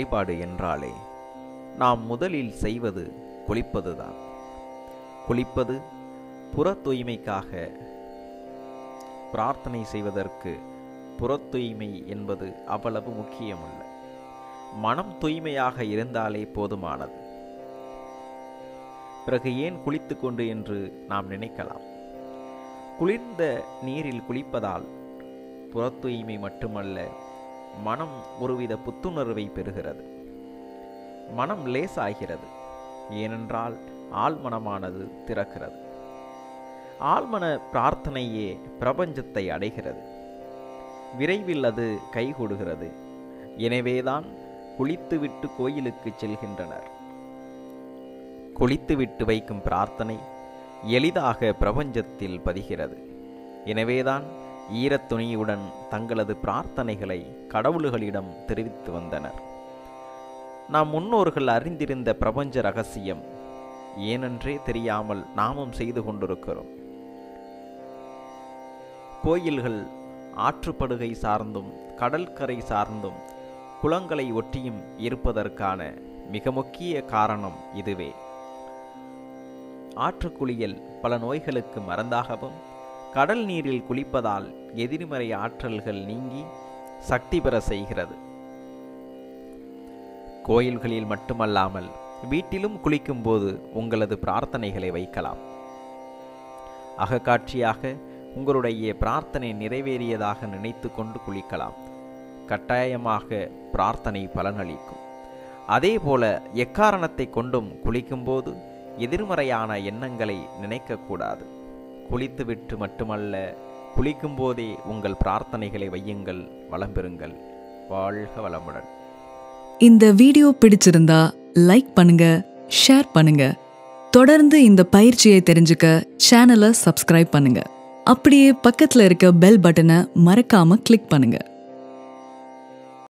வழிபாடு என்றாலே நாம் முதலில் செய்வது குளிப்பதுதான் குளிப்பது புற தூய்மைக்காக பிரார்த்தனை செய்வதற்கு புற தூய்மை என்பது அவ்வளவு முக்கியமல்ல மனம் தூய்மையாக இருந்தாலே போதுமானது பிறகு ஏன் குளித்து கொண்டு என்று நாம் நினைக்கலாம் குளிர்ந்த நீரில் குளிப்பதால் புற தூய்மை மட்டுமல்ல மனம் ஒருவித புத்துணர்வை பெறுகிறது மனம் லேசாகிறது ஏனென்றால் ஆழ்மனமானது திறக்கிறது ஆழ்மன பிரார்த்தனையே பிரபஞ்சத்தை அடைகிறது விரைவில் அது கைகூடுகிறது எனவேதான் குளித்துவிட்டு கோயிலுக்கு செல்கின்றனர் குளித்துவிட்டு வைக்கும் பிரார்த்தனை எளிதாக பிரபஞ்சத்தில் பதிகிறது எனவேதான் ஈரத் துணியுடன் தங்களது பிரார்த்தனைகளை கடவுள்களிடம் தெரிவித்து வந்தனர் நாம் முன்னோர்கள் அறிந்திருந்த பிரபஞ்ச ரகசியம் ஏனென்றே தெரியாமல் நாமும் செய்து கொண்டிருக்கிறோம் கோயில்கள் ஆற்றுப்படுகை சார்ந்தும் கடற்கரை சார்ந்தும் குளங்களை ஒட்டியும் இருப்பதற்கான மிக முக்கிய காரணம் இதுவே ஆற்றுக்குளியல் பல நோய்களுக்கு மருந்தாகவும் கடல் நீரில் குளிப்பதால் எதிர்மறை ஆற்றல்கள் நீங்கி சக்தி பெற செய்கிறது கோயில்களில் மட்டுமல்லாமல் வீட்டிலும் குளிக்கும்போது உங்களது பிரார்த்தனைகளை வைக்கலாம் அகக்காட்சியாக உங்களுடைய பிரார்த்தனை நிறைவேறியதாக நினைத்து கொண்டு குளிக்கலாம் கட்டாயமாக பிரார்த்தனை பலனளிக்கும் அதேபோல எக்காரணத்தை கொண்டும் குளிக்கும்போது எதிர்மறையான எண்ணங்களை நினைக்கக்கூடாது குளித்துவிட்டு மட்டுமல்ல குளிக்கும்போதே உங்கள் பிரார்த்தனைகளை வையுங்கள் வளம் பெறுங்கள் வாழ்க வளமுடன் இந்த வீடியோ பிடிச்சிருந்தா லைக் பண்ணுங்க ஷேர் பண்ணுங்க தொடர்ந்து இந்த பயிற்சியை தெரிஞ்சுக்க சேனலை சப்ஸ்கிரைப் பண்ணுங்க அப்படியே பக்கத்துல இருக்க பெல் பட்டனை மறக்காம கிளிக் பண்ணுங்க